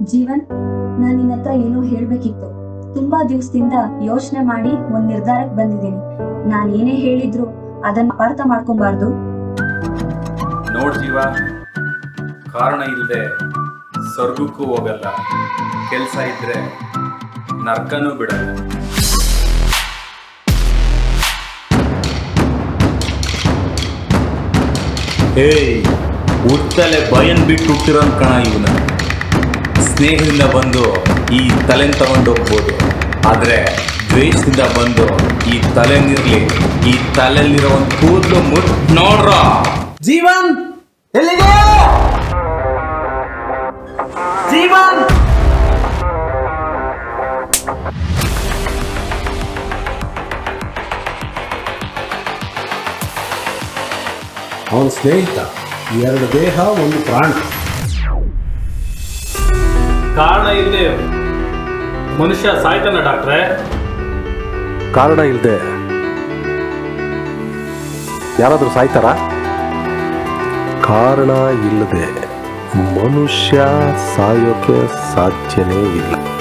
ಜೀವನ್ ನಾನ್ ನಿನ್ನ ಹತ್ರ ಏನೋ ಹೇಳ್ಬೇಕಿತ್ತು ತುಂಬಾ ದಿವಸದಿಂದ ಯೋಚನೆ ಮಾಡಿ ಒಂದ್ ನಿರ್ಧಾರಕ್ಕೆ ಬಂದಿದ್ದೀನಿ ನಾನ್ ಏನೇ ಹೇಳಿದ್ರು ಅದನ್ನ ಅಪಾರ್ಥ ಮಾಡ್ಕೊಬಾರ್ದು ನೋಡ್ ಜೀವ ಕಾರಣ ಇಲ್ಲದೆ ಸ್ವರ್ಗಕ್ಕೂ ಹೋಗಲ್ಲ ಕೆಲಸ ಇದ್ರೆ ನರ್ಕನೂ ಬಿಡಲ್ಲ ಏಯ್ ಹುಟ್ಟಲೆ ಭಯನ್ ಬಿಟ್ಟು ಹುಟ್ಟಿರೋನ್ ಕಣ ಇವನ ಸ್ನೇಹದಿಂದ ಬಂದು ಈ ತಲೆನ್ ತಗೊಂಡು ಹೋಗ್ಬೋದು ಆದ್ರೆ ದ್ವೇಷದಿಂದ ಬಂದು ಈ ತಲೆನಿರ್ಲಿ ಈ ತಲೆಯಲ್ಲಿರೋ ಒಂದು ಕೂದಲು ಮುಟ್ ನೋಡ್ರ ಜೀವನ್ ಎಲ್ಲಿದೆ ಜೀವನ್ ಅವನ ಸ್ನೇಹಿತ ಎರಡು ದೇಹ ಒಂದು ಪ್ರಾಣ ಕಾರಣ ಇಲ್ಲದೆ ಮನುಷ್ಯ ಸಾಯ್ತಾನ ಡಾಕ್ಟ್ರೆ ಕಾರಣ ಇಲ್ಲದೆ ಯಾರಾದರೂ ಸಾಯ್ತಾರ ಕಾರಣ ಇಲ್ಲದೆ ಮನುಷ್ಯ ಸಾಯೋಕೆ ಸಾಧ್ಯನೇ ಇಲ್ಲ